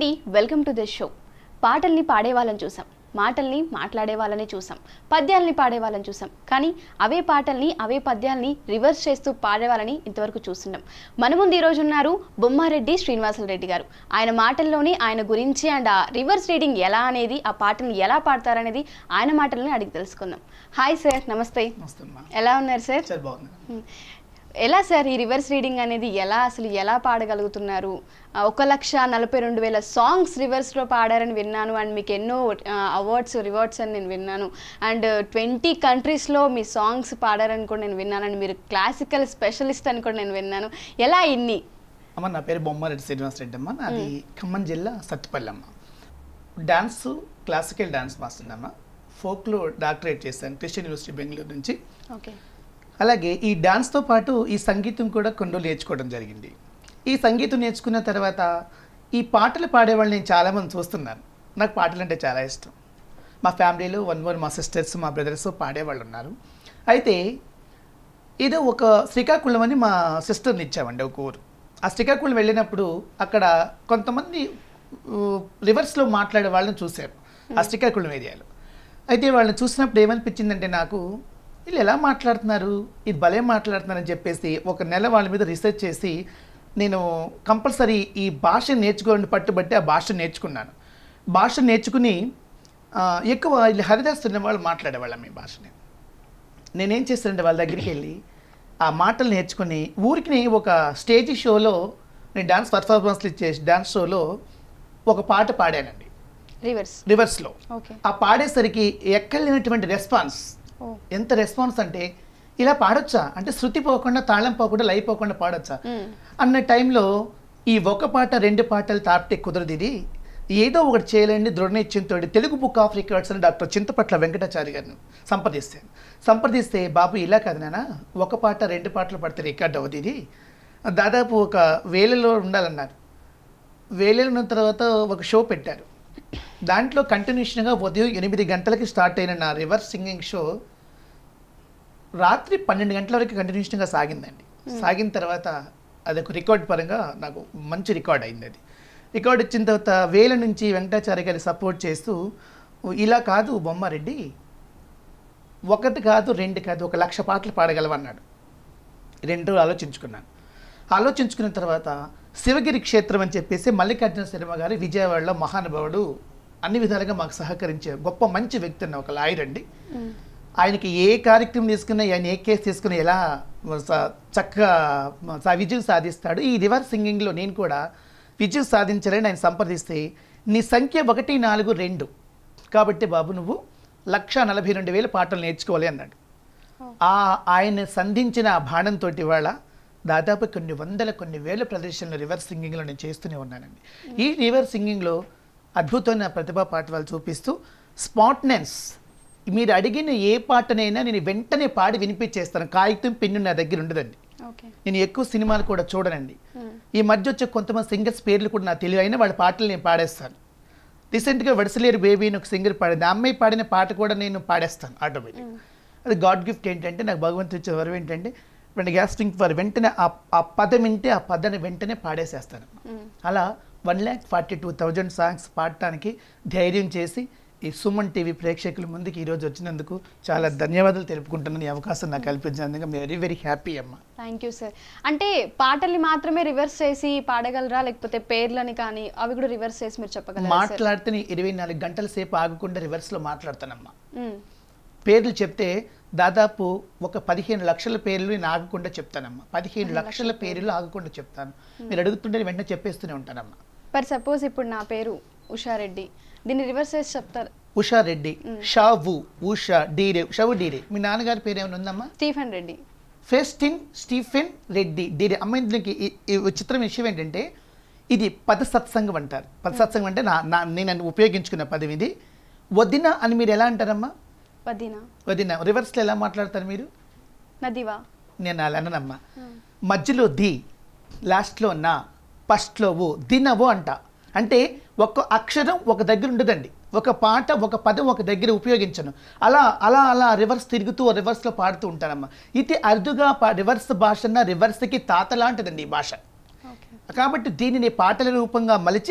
అండి welcome to this show పాటల్ని పాడే వాళ్ళని చూసాం మాటల్ని మాట్లాడే వాళ్ళని చూసాం పద్యాల్ని పాడే వాళ్ళని చూసాం కానీ అవే పాటల్ని అవే పద్యాల్ని రివర్స్ చేస్తూ పాడే వాళ్ళని ఇంతవరకు చూస్తున్నాం మన ముందు ఈరోజు ఉన్నారు బొమ్మారెడ్డి శ్రీనివాసులు రెడ్డి గారు ఆయన మాటల్లోనే ఆయన గురించి అండ్ ఆ రివర్స్ రీడింగ్ ఎలా అనేది ఆ పాటల్ని ఎలా పాడతారనేది ఆయన మాటల్ని అడిగి తెలుసుకుందాం హాయ్ సార్ నమస్తే నమస్తే అమ్మా ఎలా ఉన్నారు సార్ చాలా బాగుంది మ్మ్. ఎలా సార్ ఈ రివర్స్ రీడింగ్ అనేది ఎలా అసలు ఎలా పాడగలుగుతున్నారు ఆ, ఒక లక్ష నలభై రెండు వేల సాంగ్స్ రివర్స్లో పాడారని విన్నాను అండ్ మీకు ఎన్నో అవార్డ్స్ రివార్డ్స్ అని నేను విన్నాను అండ్ ట్వంటీ కంట్రీస్లో మీ సాంగ్స్ పాడారని కూడా నేను విన్నాను అండ్ మీరు క్లాసికల్ స్పెషలిస్ట్ అని కూడా నేను విన్నాను ఎలా ఇన్ని అమ్మ నా పేరు బొమ్మారెడ్డి శ్రీనివాస్ రెడ్డి అమ్మ నాది ఖమ్మం జిల్లా సత్తుపల్లి అమ్మ డాన్స్ క్లాసికల్ డాన్స్ మాస్టర్ అమ్మ ఫోక్లో డాక్టరేట్ చేశాను క్రిస్టియన్ యూనివర్సిటీ బెంగళూరు నుంచి ఓకే అలాగే ఈ డాన్స్తో పాటు ఈ సంగీతం కూడా కొన్ని రోజులు నేర్చుకోవడం జరిగింది ఈ సంగీతం నేర్చుకున్న తర్వాత ఈ పాటలు పాడేవాళ్ళు నేను చాలామంది చూస్తున్నాను నాకు పాటలు అంటే చాలా ఇష్టం మా ఫ్యామిలీలో వన్ వన్ మా సిస్టర్స్ మా బ్రదర్స్ పాడేవాళ్ళు ఉన్నారు అయితే ఏదో ఒక శ్రీకాకుళం అని మా సిస్టర్ని ఇచ్చామండి ఒక ఊరు ఆ శ్రీకాకుళం వెళ్ళినప్పుడు అక్కడ కొంతమంది రివర్స్లో మాట్లాడే వాళ్ళని చూశారు ఆ శ్రీకాకుళం ఏరియాలో అయితే వాళ్ళని చూసినప్పుడు ఏమనిపించిందంటే నాకు వీళ్ళు ఎలా మాట్లాడుతున్నారు ఇది భలే మాట్లాడుతున్నారని చెప్పేసి ఒక నెల వాళ్ళ మీద రీసెర్చ్ చేసి నేను కంపల్సరీ ఈ భాష నేర్చుకోవాలని పట్టుబట్టి ఆ భాష నేర్చుకున్నాను భాష నేర్చుకుని ఆ, ఎక్కువ వీళ్ళు హరిదాస్ ఉన్న వాళ్ళు మాట్లాడేవాళ్ళం ఈ భాషని నేనేం చేస్తానంటే వాళ్ళ దగ్గరికి వెళ్ళి ఆ మాటలు నేర్చుకుని ఊరికి ఒక స్టేజ్ షోలో నేను డాన్స్ పర్ఫార్మెన్స్లు ఇచ్చే డాన్స్ షోలో ఒక పాట పాడానండి రివర్స్ రివర్స్లో ఓకే ఆ పాడేసరికి ఎక్కలేనటువంటి రెస్పాన్స్ ఓ ఎంత రెస్పాన్స్ అంటే ఇలా పాడొచ్చా అంటే శృతి పోకుండా తాళం పోకుండా లై పోకుండా పాడొచ్చా మ్మ్. అన్న టైంలో ఈ ఒక పాట రెండు పాటలు తాపితే కుదరదు ఇది ఏదో ఒకటి చేయాలండి దృఢనిశ్చయంతో తెలుగు బుక్ ఆఫ్ రికార్డ్స్ అని డాక్టర్ చింతపట్ల వెంకటాచారి గారిని సంప్రదిస్తాను సంప్రదిస్తే బాబు ఇలా కాదు నాన్న ఒక పాట రెండు పాటలు పడితే రికార్డ్ అవ్వదు ఇది దాదాపు ఒక వేలలో ఉండాలన్నారు వేలలో ఉన్న తర్వాత ఒక షో పెట్టారు దాంట్లో కంటిన్యూషన్గా ఉదయం ఎనిమిది గంటలకి స్టార్ట్ అయిన నా రివర్స్ సింగింగ్ షో రాత్రి పన్నెండు గంటల వరకు కంటిన్యూషన్గా సాగిందండి సాగిన తర్వాత అదొక రికార్డ్ పరంగా నాకు మంచి రికార్డ్ అయింది అది రికార్డ్ వచ్చిన తర్వాత వేల నుంచి వెంకటాచార్య గారి సపోర్ట్ చేస్తూ ఇలా కాదు బొమ్మారెడ్డి ఒకటి కాదు రెండు కాదు ఒక లక్ష పాటలు పాడగలవన్నాడు రెండు ఆలోచించుకున్నాను ఆలోచించుకున్న తర్వాత శివగిరి క్షేత్రం అని చెప్పేసి మల్లికార్జున శర్మ గారు విజయవాడలో మహానుభావుడు అన్ని విధాలుగా మాకు సహకరించే గొప్ప మంచి వ్యక్తి అన్న ఒక లాయర్ అండి మ్మ్. ఆయనకి ఏ కార్యక్రమం తీసుకున్నా ఆయన ఏ కేసు తీసుకున్నా ఎలా స- చక్కగా స- విజయం సాధిస్తాడు ఈ రివర్స్ సింగింగ్లో నేను కూడా విజయం సాధించాలని ఆయన సంప్రదిస్తే నీ సంఖ్య ఒకటి నాలుగు రెండు కాబట్టి బాబు నువ్వు లక్ష నలభై రెండు వేల పాటలు నేర్చుకోవాలి అన్నాడు ఆ ఆయన సంధించిన ఆ బాణంతో ఇవాళ దాదాపు కొన్ని వందల కొన్ని వేల ప్రదర్శనలు రివర్స్ సింగింగ్లో నేను చేస్తూనే ఉన్నానండి ఈ రివర్స్ సింగింగ్లో అద్భుతమైన ప్రతిభా పాఠవాలు చూపిస్తూ స్పాట్నెన్స్ మీరు అడిగిన ఏ పాటనైనా నేను వెంటనే పాడి వినిపించేస్తాను కాగితం పెన్ను నా దగ్గర ఉండదండి ఓకే నేను ఎక్కువ సినిమాలు కూడా చూడనండి మ్మ్. ఈ మధ్య వచ్చే కొంతమంది సింగర్స్ పేర్లు కూడా నాకు తెలియదు అయినా వాళ్ళ పాటలు నేను పాడేస్తాను రీసెంట్గా వడసలేరు బేబీ అని ఒక సింగర్ పాడింది ఆ అమ్మాయి పాడిన పాట కూడా నేను పాడేస్తాను ఆటోమేటిక్ అది గాడ్ గిఫ్ట్ ఏంటంటే నాకు భగవంతుడు ఇచ్చే వరం ఏంటంటే వెంటనే గ్యాస్ డ్రింక్ వారు వెంటనే ఆ ఆ పదం వింటే ఆ పదాన్ని వెంటనే పాడేసేస్తాను మ్మ్. అలా one lakh forty two thousand songs పాడటానికి ధైర్యం చేసి ఈ సుమన్ టీవీ ప్రేక్షకుల ముందుకు ఈరోజు వచ్చినందుకు చాలా ధన్యవాదాలు తెలుపుకుంటున్నాను ఈ అవకాశం నాకు కల్పించినందుకు వెరీ వెరీ హ్యాపీ అమ్మ థ్యాంక్ యూ సార్ అంటే పాటల్ని మాత్రమే రివర్స్ చేసి పాడగలరా లేకపోతే పేర్లని కానీ అవి కూడా రివర్స్ చేసి మీరు చెప్పగలరా సార్ మాట్లాడితే నేను ఇరవై నాలుగు గంటల సేపు ఆగకుండా రివర్స్లో మాట్లాడతానమ్మా మ్మ్. పేర్లు చెప్తే దాదాపు ఒక పదిహేను లక్షల పేర్లు నేను ఆగకుండా చెప్తానమ్మా పదిహేను లక్షల పేర్లు ఆగకుండా చెప్తాను మీరు అడుగుతుంటే నేను వెంటనే చెప్పేస్తూనే ఉంటానమ్మా ఫర్ సపోజ్ ఇప్పుడు నా పేరు ఉషారెడ్డి దీన్ని రివర్స్ చేసి చెప్తారు ఉషా రెడ్డి షావు ఉషా డీరే షవు డీరే మీ నాన్నగారి పేరు ఏమైనా ఉందమ్మా స్టీఫెన్ రెడ్డి ఫెస్టిన్ స్టీఫెన్ రెడ్డి డీరే అమ్మ ఇందులోకి ఈ- ఈ చిత్రం విషయం ఏంటంటే ఇది పద సత్సంగం అంటారు పద సత్సంగం అంటే నా నా నేను ఉపయోగించుకున్న పదం ఇది వదిన అని మీరు ఎలా అంటారమ్మా వదినా వదిన రివర్స్లో ఎలా మాట్లాడతారు మీరు నదివా నేను అలా అననమ్మా మధ్యలో ది లాస్ట్లో నా ఫస్ట్లో ఓ దినవో అంట అంటే ఒక అక్షరం ఒక దగ్గర ఉండదండి ఒక పాట ఒక పదం ఒక దగ్గర ఉపయోగించను అలా అలా అలా రివర్స్ తిరుగుతూ రివర్స్లో పాడుతూ ఉంటానమ్మా ఇది అరుదుగా పా- రివర్స్ భాష రివర్స్కి తాత లాంటిదండి ఈ భాష ఓకే కాబట్టి దీనిని పాటల రూపంగా మలిచి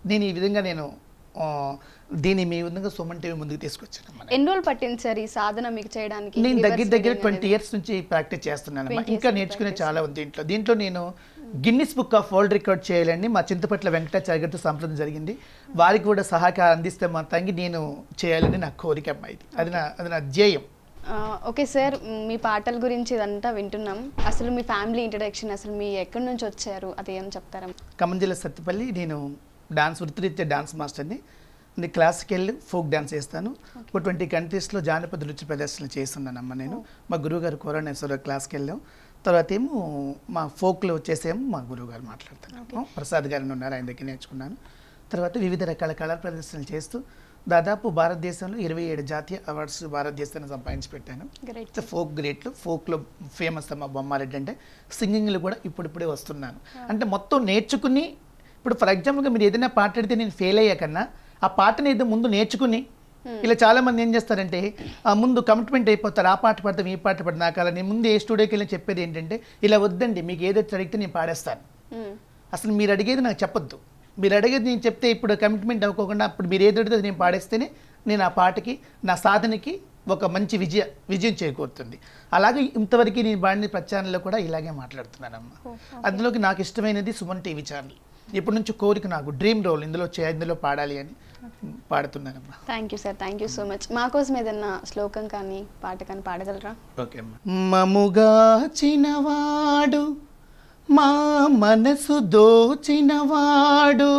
నేను ఈ విధంగా నేను ఆ, దీన్ని మీ విధంగా సుమన్ టీవీ ముందుకు తీసుకొచ్చాను అమ్మా. ఎన్ని రోజులు పట్టింది సార్ ఈ సాధన మీకు చేయడానికి నేను reverse దగ్గర దగ్గర reading ట్వంటీ అనేది? ఇయర్స్ నుంచి ప్రాక్టీస్ చేస్తున్నాను 20 ఇంకా years నేర్చుకునే practice. చాలా ఉంది దీంట్లో దీంట్లో నేను Guinness book of world record చేయాలండి మా చింతపట్ల వెంకటాచార్య గారితో సంప్రదం జరిగింది వారికి కూడా సహకారం అందిస్తే మా తంగి నేను చేయాలని నా కోరిక అమ్మా ఇది అది నా అది నా ధ్యేయం ఆ, ఓకే సార్ మ్, మీ పాటల గురించి ఇదంతా వింటున్నాం అసలు మీ ఫ్యామిలీ ఇంట్రడక్షన్ అసలు మీ ఎక్కడి నుంచి వచ్చారు అది ఏం చెప్తారా ఖమ్మం జిల్లా సత్తుపల్లి నేను డాన్స్ వృత్తిరీత్యా డాన్స్ మాస్టర్ని నేను క్లాసికల్ ఫోక్ డాన్స్ చేస్తాను ఒక ట్వంటీ కంట్రీస్లో జానపద నృత్య ప్రదర్శనలు చేస్తున్నానమ్మ నేను మా గురువుగారు కోరణేశ్వర క్లాస్కి వెళ్ళాం తర్వాత ఏమో మా ఫోక్లో వచ్చేసేమో మా గురువుగారు మాట్లాడతాను ప్రసాద్ గారిని ఉన్నారు ఆయన దగ్గర నేర్చుకున్నాను తర్వాత వివిధ రకాల కళా ప్రదర్శనలు చేస్తూ దాదాపు భారతదేశంలో ఇరవై ఏడు జాతీయ అవార్డ్స్ భారతదేశాన్ని సంపాదించి పెట్టాను గ్రేట్ ఇట్స్ ఫోక్ గ్రేట్లు ఫోక్లో ఫేమస్ అమ్మ బొమ్మారెడ్డి అంటే సింగింగ్లో కూడా ఇప్పుడిప్పుడే వస్తున్నాను అంటే మొత్తం నేర్చుకుని ఇప్పుడు ఫర్ ఎగ్జాంపుల్గా మీరు ఏదైనా పాట ఆడితే నేను ఫెయిల్ అయ్యా కన్నా ఆ పాటని ఏదో ముందు నేర్చుకుని ఇలా చాలా మంది ఏం చేస్తారంటే ఆ ముందు కమిట్మెంట్ అయిపోతారు ఆ పాట పాడతాం ఈ పాట పాడతాం నాకు అలా నేను ముందు ఏ స్టూడియోకి వెళ్ళి చెప్పేది ఏంటంటే ఇలా వద్దండి మీకు ఏదైతే అడిగితే నేను పాడేస్తాను అసలు మీరు అడిగేది నాకు చెప్పొద్దు మీరు అడిగేది నేను చెప్తే ఇప్పుడు కమిట్మెంట్ అవ్వకుండా అప్పుడు మీరు ఏది అడిగితే నేను పాడేస్తేనే నేను ఆ పాటకి నా సాధనకి ఒక మంచి విజయ విజయం చేకూరుతుంది అలాగే ఇంతవరకు నేను పాడిన ప్రచారంలో కూడా ఇలాగే మాట్లాడుతున్నానమ్మా అందులోకి నాకు ఇష్టమైనది సుమన్ టీవీ ఛానల్ ఇప్పటి నుంచి కోరిక నాకు డ్రీమ్ రోల్ ఇందులో చే ఇందులో పాడాలి అని పాడుతున్నానమ్మా thank you sir thank you so much మా కోసం ఏదన్నా శ్లోకం కానీ పాట కానీ పాడగలరా ఓకే అమ్మా మముగా చినవాడు మా మనసు దోచినవాడు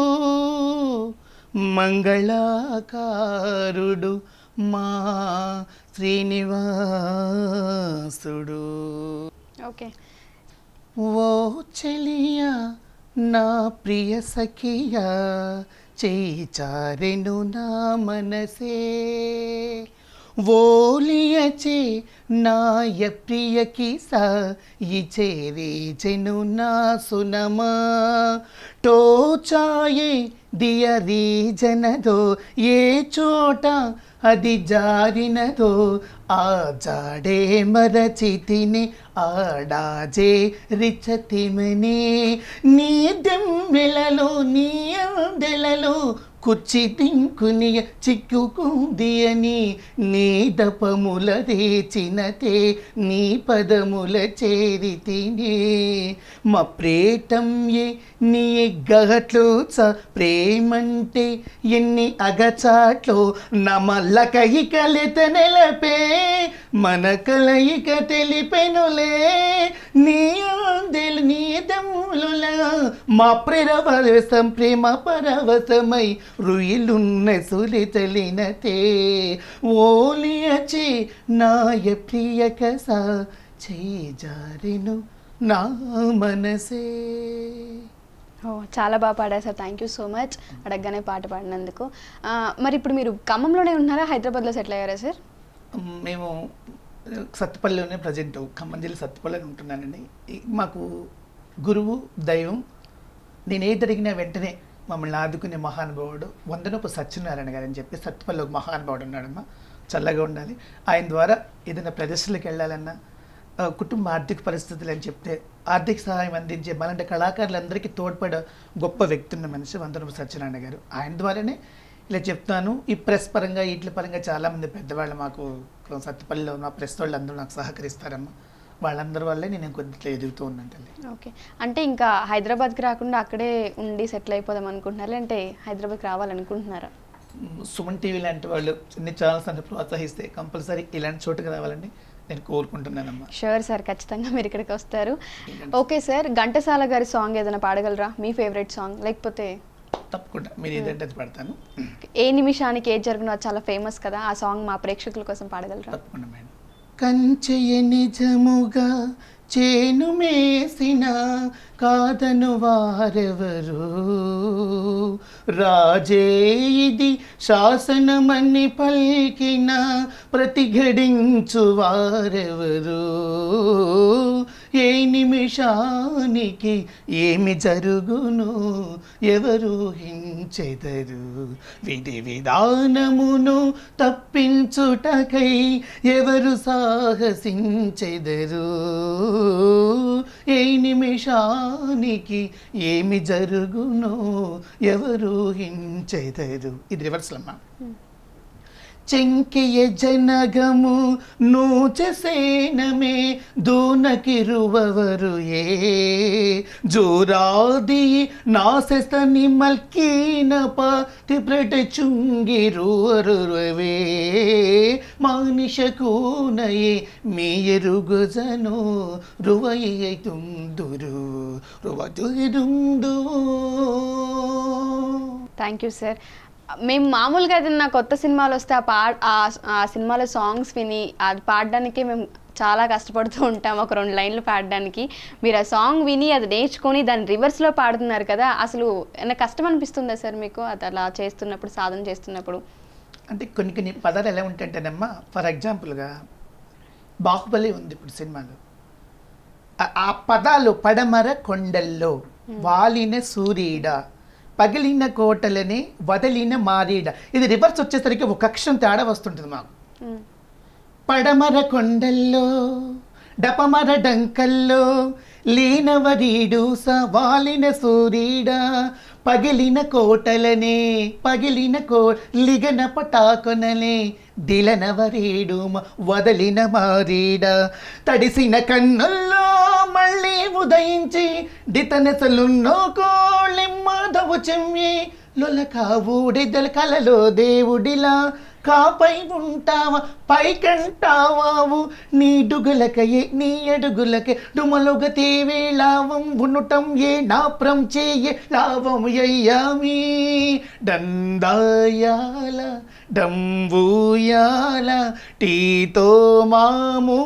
మంగళాకారుడు మా శ్రీనివాసుడు ఓకే ఓ చెలియా నా ప్రియ సఖియా చేచారెను నా మనసే ఓలియచే నాయ ప్రియ కిసా ఈ చేరే చెను నా సునమా టోచాయే దియరీ జనదో ఏ చోట అది జారినదో ఆ జాడే మరచితిని ఆడాజే రిచతిమని నీ దెమ్మెలలో నీ అందెలలో కుచ్చి దింకుని చిక్కుకుంది అని నీ దపముల రేచినతే నీ పదముల చేరితినే మా ప్రేతం ఏ నీ గహట్లు చ ప్రేమంటే ఎన్ని అగచాట్లో నమల్ల కయికలెత నెలపే మన కలయిక తెలిపెనులే నీ అందెలు నీ దమ్ముల మా ప్రేరవరసం ప్రేమ పరవశమై రుయిలున్న సులి చలినతే ఓలియచి నాయ ప్రియ కసా చేజారెను నా మనసే ఓ చాలా బాగా పాడారు sir thank you so much అడగగానే పాట పాడినందుకు ఆ, మరి ఇప్పుడు మీరు ఖమ్మంలోనే ఉన్నారా హైదరాబాద్లో సెటిల్ అయ్యారా సార్ మేము సత్తుపల్లిలోనే ప్రజెంట్ ఖమ్మం జిల్లా సత్తుపల్లిలో ఉంటున్నానండి ఈ- మాకు గురువు దైవం నేను ఏది అడిగినా వెంటనే మమ్మల్ని ఆదుకునే మహానుభావుడు వందనపు సత్యనారాయణ గారు అని చెప్పి సత్తుపల్లి ఒక మహానుభావుడు ఉన్నాడమ్మా చల్లగా ఉండాలి ఆయన ద్వారా ఏదైనా ప్రదర్శనలకు వెళ్ళాలన్నా ఆ, కుటుంబ ఆర్థిక పరిస్థితులు అని చెప్తే ఆర్థిక సహాయం అందించే మనంటే కళాకారులందరికీ తోడ్పడే గొప్ప వ్యక్తి ఉన్న మనిషి వందనపు సత్యనారాయణ గారు ఆయన ద్వారానే ఇలా చెప్తాను ఈ ప్రెస్ పరంగా వీటి పరంగా చాలామంది పెద్దవాళ్ళు మాకు సత్తుపల్లిలో ఉన్న ప్రెస్ వాళ్ళు అందరూ నాకు సహకరిస్తారమ్మా వాళ్ళందరి వల్లే నేను కొంచెం ఎదుగుతూ ఉన్నాను తల్లి ఓకే అంటే ఇంకా హైదరాబాద్కి రాకుండా అక్కడే ఉండి సెటిల్ అయిపోదాం అనుకుంటున్నారా లేదంటే హైదరాబాద్కి రావాలనుకుంటున్నారా సుమన్ టీవీ లాంటి వాళ్ళు చిన్న ఛానల్స్ అంటే ప్రోత్సహిస్తే కంపల్సరీ ఇలాంటి చోటుకు రావాలని నేను కోరుకుంటున్నానమ్మా షూర్ సార్ ఖచ్చితంగా మీరు ఇక్కడికి వస్తారు ఓకే సార్ ఘంటసాల గారి సాంగ్ ఏదైనా పాడగలరా మీ ఫేవరెట్ సాంగ్ లేకపోతే తప్పకుండా మీరు ఏదంటే అది పడతాను ఏ నిమిషానికి ఏది జరిగినా అది చాలా ఫేమస్ కదా ఆ సాంగ్ మా ప్రేక్షకుల కోసం పాడగలరా తప్పకుండా మేడం కంచెయ నిజముగా చేను మేసిన కాదను వారెవరు రాజే ఇది శాసనమని పలికిన ప్రతిఘటించు వారెవరు ఏ నిమిషానికి ఏమి జరుగును ఎవరు హించెదరు విధి విధానమును తప్పించుటకై ఎవరు సాహసించెదరు ఏ నిమిషానికి ఏమి జరుగును ఎవరు హించెదరు ఇది రివర్స్లమ్మా చెంకెయ జనగము నూచసేనమే దూనకిరువವರು ఏ జోరాది నాశస్తని మల్కీన పాతి ప్రట చుంగిరువరువే మానిషకూనయే మేయరుగుజను రువయ్య తుందురు రువదుందు థ్యాంక్ యూ సార్ మేము మామూలుగా ఏదైనా కొత్త సినిమాలు వస్తే ఆ పా ఆ- ఆ సినిమాలో సాంగ్స్ విని అది పాడడానికి మేము చాలా కష్టపడుతూ ఉంటాం ఒక రెండు లైన్లు పాడడానికి మీరు ఆ సాంగ్ విని అది నేర్చుకొని దాన్ని రివర్స్లో పాడుతున్నారు కదా అసలు ఏమైనా కష్టం అనిపిస్తుందా సార్ మీకు అది అలా చేస్తున్నప్పుడు సాధన చేస్తున్నప్పుడు అంటే కొన్ని కొన్ని పదాలు ఎలా ఉంటాయంటేనమ్మా ఫర్ ఎగ్జాంపుల్గా బాహుబలి ఉంది ఇప్పుడు సినిమాలో ఆ- ఆ పదాలు పడమర కొండల్లో వాలిన సూర్యుడ పగిలిన కోటలని వదిలిన మారీడ ఇది రివర్స్ వచ్చేసరికి ఒక అక్షరం తేడా వస్తుంటుంది మాకు మ్మ్. పడమర కొండల్లో డపమర డంకల్లో లీనవరీడు వాలిన సూరీడ పగిలిన కోటలనే పగిలిన కో లిగన పటాకొనలే దిలనవరీడు మ- వదలిన మారీడ తడిసిన కన్నుల్లో మళ్ళీ ఉదయించి డితనెసలున్నో కోళ్ళెమ్మదవు చెమ్మి లొలక ఊడిదల కలలో దేవుడిలా కాపై ఉంటావా పైకంటావావు నీ డుగులకయే నీ అడుగులకే డుమలుగ తేవే లావం ఉనుటం ఏ నాప్రం చేయ లావం అయ్యామి డందాయాల డంబూయాల టీతో మాము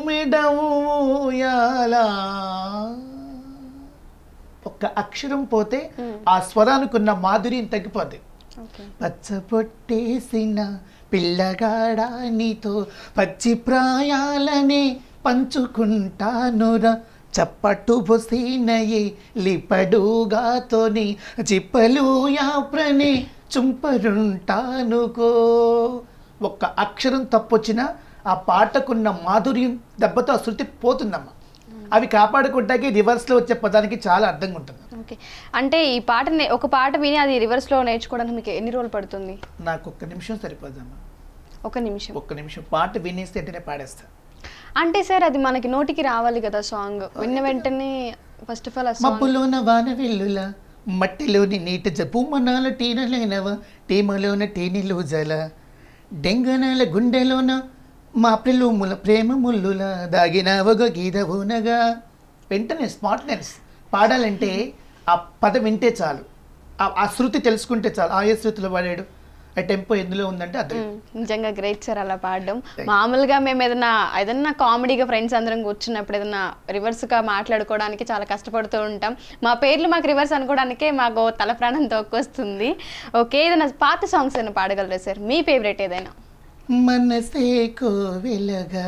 ఒక్క అక్షరం పోతే ఆ స్వరానికున్న మాధుర్యం తగ్గిపోద్ది ఓకే పచ్చ పొట్టేసిన పిల్లగాడా నీతో పచ్చి ప్రాయాలనే పంచుకుంటానురా చప్పట్టు బొసీనయే లిపడుగాతోని చిప్పలు యాప్రని చుంపరుంటానుకో ఒక్క అక్షరం తప్పొచ్చినా ఆ పాటకున్న మాధుర్యం దెబ్బతో ఆ శృతి పోతుందమ్మా అవి కాపాడుకుంటాకి రివర్స్లో వచ్చే పదానికి చాలా అర్థంగా ఉంటుంది ఓకే అంటే ఈ పాట నే- ఒక పాట విని అది రివర్స్లో నేర్చుకోవడానికి మీకు ఎన్ని రోజులు పడుతుంది నాకు ఒక్క నిమిషం సరిపోదమ్మా ఒక నిమిషం ఒక్క నిమిషం పాట వినేస్తే వెంటనే పాడేస్తా అంటే సార్ అది మనకి నోటికి రావాలి కదా సాంగ్ విన్న వెంటనే ఫస్ట్ ఆఫ్ ఆల్ ఆ సాంగ్ మబ్బులోన వాన వెల్లుల మట్టిలోని నీటి జపుమనాల టీనలేనవ టీమలోన టీనిలు జల డెంగనాల గుండెలోన మాప్రిలుముల ప్రేమ ముల్లుల దాగినవగ గీదవునగా వెంటనే స్మార్ట్నెస్ పాడాలంటే ఆ పదం వింటే చాలు ఆ- ఆ శృతి తెలుసుకుంటే చాలు ఆ ఏ శృతిలో పాడాడు ఆ టెంపో ఎందులో ఉందంటే అది మ్మ్. నిజంగా గ్రేట్ సార్ అలా పాడడం మామూలుగా మేము ఏదైనా ఏదన్నా కామెడీగా ఫ్రెండ్స్ అందరం కూర్చున్నప్పుడు ఏదన్నా రివర్స్గా మాట్లాడుకోవడానికి చాలా కష్టపడుతూ ఉంటాం మా పేర్లు మాకు రివర్స్ అనుకోవడానికే మాకు తల ప్రాణం తోక్కొస్తుంది ఓకే ఏదైనా పాత సాంగ్స్ ఏమైనా పాడగలరా సార్ మీ ఫేవరెట్ ఏదైనా మనసే కోవెలగా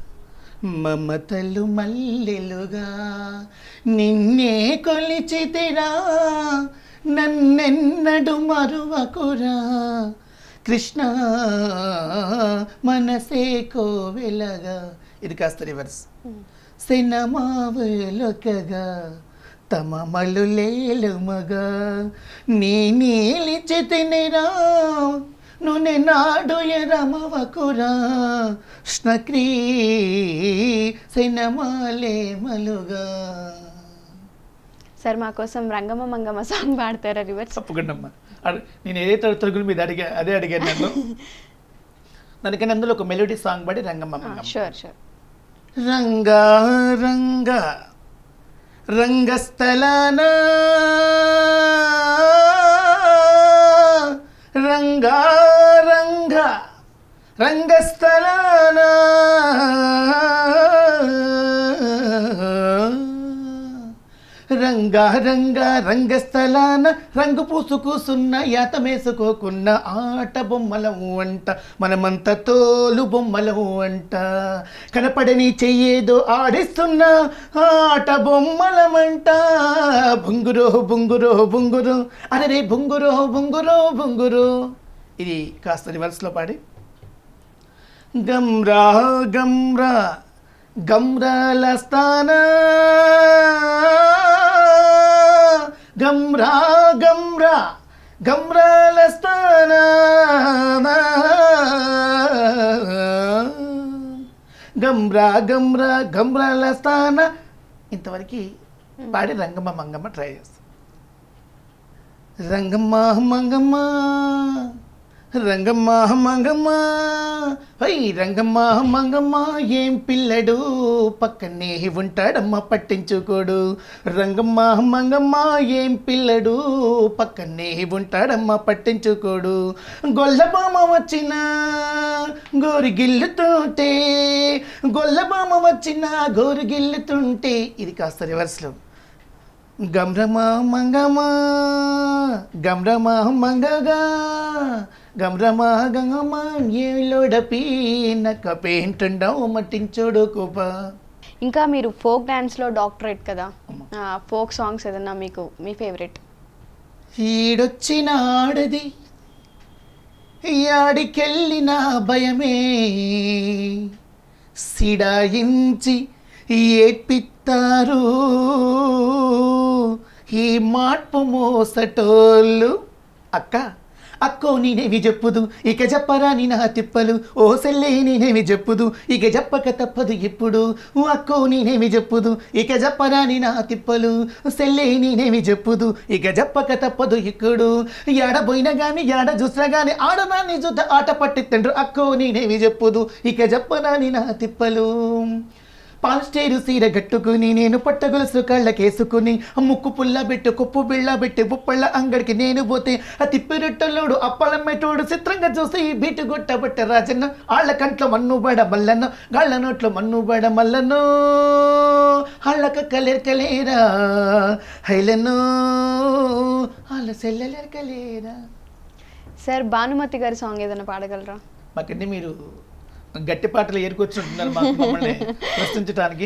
మమతలు మల్లెలుగా నిన్నే కొలిచితిరా నన్నెన్నడు మరువకురా కృష్ణ మనసే కోవెలగా ఇది కాస్త రివర్స్ సినమావలొకగా తమ మలులేలుమగా నీ నీలిచితినిరా నునే నాడు ఎరమవకురా కృష్ణక్రీ సినమాలే మలుగా సార్ మా కోసం రంగమ్మ మంగమ్మ సాంగ్ పాడతారా రివర్స్ తప్పకుండా అమ్మా అడు- నేను ఏదైతే అడుగుతాను మీద అడిగా అదే అడిగాను నన్ను దానికన్నా అందులో ఒక మెలోడీ సాంగ్ పడి రంగమ్మ మంగమ్మ. షూర్ షూర్ రంగా రంగ రంగస్థలాన రంగా రంగ రంగస్థలాన రంగా రంగా రంగస్థలాన రంగు పూసుకూసున్న యాతమేసుకోకున్న ఆట బొమ్మలము అంట మనమంత తోలు బొమ్మలము అంట కనపడని చెయ్యేదో ఆడిస్తున్న ఆట బొమ్మలమంట బుంగురో బుంగురో బుంగురు అరే బుంగురో బుంగురో బుంగురు ఇది కాస్త రివర్స్లో పాడి గమ్రా గమ్రా గమ్రాల స్థాన గమ్రా గమ్రా గమ్రాల స్థాన గమ్రా గమ్రా గమ్రాల స్థాన ఇంతవరకు పాడి రంగమ్మ మంగమ్మ ట్రై చేస్తాం రంగమ్మ మంగమ్మ రంగమ్మ మంగమ్మ హై రంగమ్మ మంగమ్మ ఏం పిల్లడు పక్కనే ఉంటాడమ్మ పట్టించుకోడు రంగమ్మ మంగమ్మ ఏం పిల్లడు పక్కనే ఉంటాడమ్మ పట్టించుకోడు గొల్లబామ వచ్చిన గోరు గిల్లుతుంటే గొల్లబామ వచ్చిన గోరు గిల్లుతుంటే ఇది కాస్త రివర్స్లో గమ్రమా మంగమా గమ్రమా మంగగా గమ్రమా గంగమా ఏలోడపి నక్క పేంటుండవు మట్టించోడు కోప ఇంకా మీరు ఫోక్ డాన్స్లో డాక్టరేట్ కదా ఫోక్ సాంగ్స్ ఏదన్నా మీకు మీ ఫేవరెట్ ఈడొచ్చిన ఆడది యాడికెళ్ళిన భయమే సిడాయించి ఏడ్పిత్తారు ఈ మార్పు మోసటోళ్ళు అక్క అక్కో నేనేవి చెప్పుదు ఇక చెప్పరాని నా తిప్పలు ఓ సెల్లే నేనేమి చెప్పుదు ఇక చెప్పక తప్పదు ఇప్పుడు ఓ అక్కో నేనేమి చెప్పుదు ఇక చెప్పరాని నా తిప్పలు సెల్లే నేనేమి చెప్పుదు ఇక చెప్పక తప్పదు ఇప్పుడు ఏడబోయినా గాని ఏడ చూసినా గాని ఆడదాన్ని చూద్ద ఆట పట్టిత్తండ్రు అక్కో నేనేమి చెప్పుదు ఇక చెప్పరాని నా తిప్పలు పాల్స్టేరు సీర గట్టుకుని నేను పట్టగొలుసు కళ్ళకేసుకుని ముక్కు పుల్ల పెట్టి కొప్పు బిళ్ళ పెట్టి బుప్పళ్ళ అంగడికి నేను పోతే ఆ తిప్పిరొట్టలోడు అప్పలమ్మేటోడు చిత్రంగా చూసి బీటు గొట్టబట్ట రాజన్న ఆళ్ళ కంట్లో మన్ను బడ మల్లన్న గాళ్ళ నోట్లో మన్ను బడ మల్లనో ఆళ్ళక కలెరకలేరా హైలనో ఆళ్ళ సెల్లెలెరకలేరా సార్ భానుమతి గారి సాంగ్ ఏదైనా పాడగలరా మాకండి మీరు గట్టి పాటలు ఏరుకొచ్చుంటున్నారు మాకు మమ్మల్ని ప్రశ్నించడానికి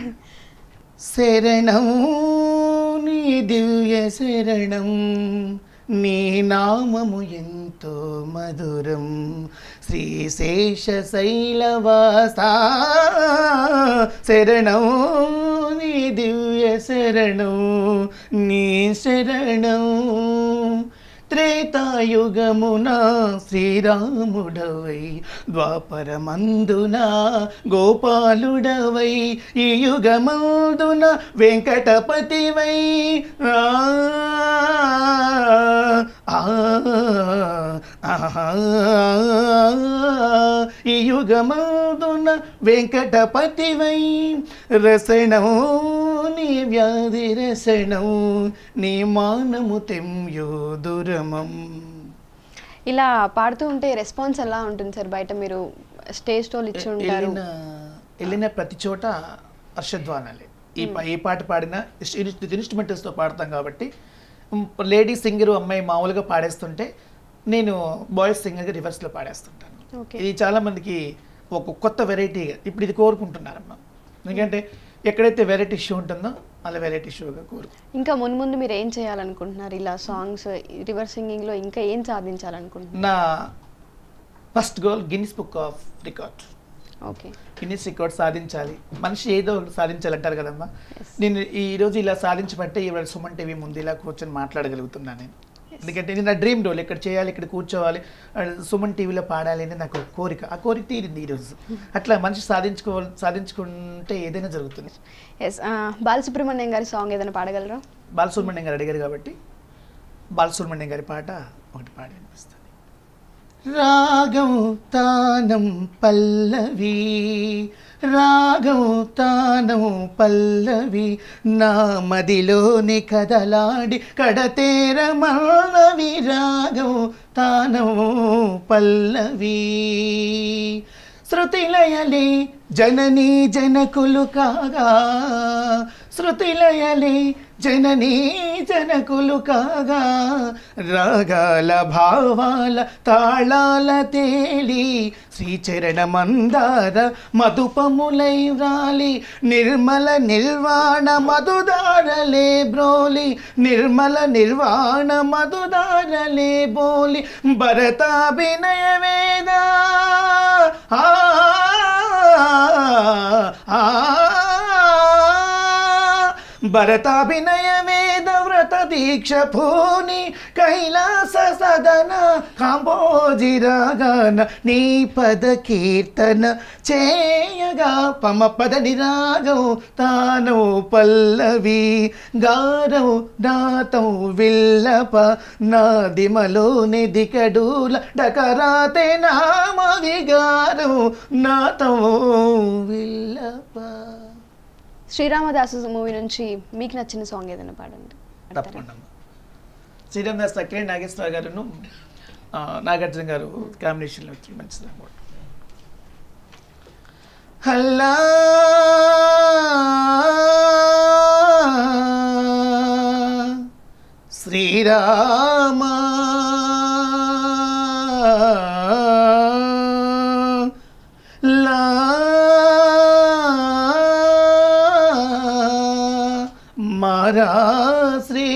శరణం నీ దివ్య శరణం నీ నామము ఎంతో మధురం శ్రీశేష శైలవాస శరణం నీ దివ్య శరణం నీ శరణం త్రేతాయుగమున శ్రీరాముడవై ద్వాపరమందున గోపాలుడవై ఈ యుగమందున వెంకటపతివై ఆ, ఆ, ఆహా, ఈ యుగమందున వెంకటపతివై రసణం నీ వ్యాధి రసణం నీ మానము తెంయో దురమం ఇలా పాడుతూ ఉంటే రెస్పాన్స్ ఎలా ఉంటుంది సార్ బయట మీరు స్టేజ్ టోల్ ఇచ్చి ఉంటారు వెళ్ళిన వెళ్ళిన ప్రతి చోట హర్షధ్వానాలే ఈ పా- ఏ పాట పాడినా ఇన్స్ట్రుమెంటల్స్తో పాడతాం కాబట్టి లేడీ సింగర్ అమ్మాయి మామూలుగా పాడేస్తుంటే నేను బాయ్స్ సింగర్గా రివర్స్లో పాడేస్తుంటాను ఓకే ఇది చాలా మందికి ఒక కొత్త వెరైటీగా ఇప్పుడు ఇది కోరుకుంటున్నారమ్మా ఎందుకంటే ఎక్కడైతే వెరైటీ షో ఉంటుందో అలా వెరైటీ షోగా కోరు ఇంకా ముందు ముందు మీరు ఏం చేయాలనుకుంటున్నారు ఇలా సాంగ్స్ రివర్స్ సింగింగ్ లో ఇంకా ఏం సాధించాలనుకుంటున్నారు నా first goal Guinness book of record okay Guinness record సాధించాలి మనిషి ఏదో ఒకటి సాధించాలంటారు కదమ్మా Yes. నేను ఈ రోజు ఇలా సాధించబట్టే ఇవాళ సుమన్ టీవీ ముందు ఇలా కూర్చొని మాట్లాడగలుగుతున్నాను నేను ఎందుకంటే ఇది నా డ్రీమ్ రోల్ ఇక్కడ చేయాలి ఇక్కడ కూర్చోవాలి ఆ, సుమన్ టీవీలో పాడాలి అనేది నాకు ఒక కోరిక ఆ కోరిక తీరింది ఈరోజు అట్లా మనిషి సాధించుకో సాధించుకుంటే ఏదైనా జరుగుతుంది ఎస్ బాలసుబ్రహ్మణ్యం గారి సాంగ్ ఏదైనా పాడగలరా బాలసుబ్రహ్మణ్యం గారు అడిగారు కాబట్టి బాలసుబ్రహ్మణ్యం గారి పాట ఒకటి పాడి అనిపిస్తుంది రాగం తానం పల్లవి రాగం తానం పల్లవి నా మదిలోని కదలాడి కడతేర మానవి రాగం తానం పల్లవి శృతిలయలే జననీ జనకులు కాగా శృతిలయలే జననీ జనకులు కాగా రాగాల భావాల తాళాల తేలి శ్రీచరణ మందార మధుపములై వ్రాలి నిర్మల నిర్వాణ మధుదారలే బ్రోలి నిర్మల నిర్వాణ మధుదారలే బోలి భరతాభినయ వేద ఆ ఆ, భరతాభినయ వేద వ్రత దీక్ష భూని కైలాస సదన కాంబోజి రాగాన నీ పద కీర్తన చేయగా పమ పద నిరాగం తానో పల్లవి గారం నాతం విల్లప నాదిమలో నిదికడూల డకరాతే నామ విగారం నాతం విల్లప శ్రీరామదాసు మూవీ నుంచి మీకు నచ్చిన సాంగ్ ఏదైనా పాడండి తప్పకుండా శ్రీరామ్ దాస్ అక్కడే నాగేశ్వర గారును ఆ, నాగార్జున గారు కాంబినేషన్లో వచ్చి మంచిది అనమాట హల్లా శ్రీరామ లా మారా శ్రీ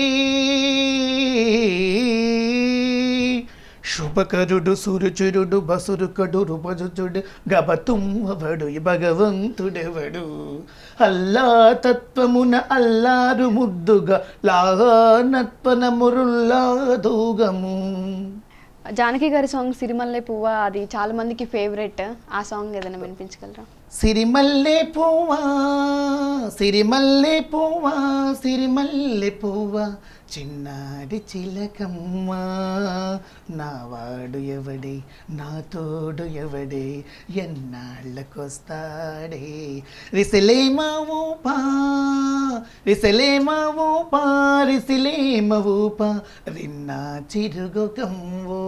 శుభకరుడు సురుచురుడు బసురుకడు భజుచుడు గబతుమ్మవడు ఈ భగవంతుడెవడు అల్లా తత్వమున అల్లారు ముద్దుగా లానత్పన మురుల్లా దూగము జానకి గారి సాంగ్ సిరిమల్లె పువ్వ అది చాలా మందికి ఫేవరెట్ ఆ సాంగ్ ఏదైనా వినిపించగలరా సిరిమల్లె పువ్వా సిరిమల్లె పువ్వా సిరిమల్లె పువ్వా చిన్నాడి చిలకమ్మ నావాడు ఎవడే నా తోడు ఎవడే ఎన్నాళ్ళకొస్తాడే రిసలేమా ఊపా రిసలేమా ఊపా రిసిలేమ ఊపా రిన్నా చిరుగొకమ్మో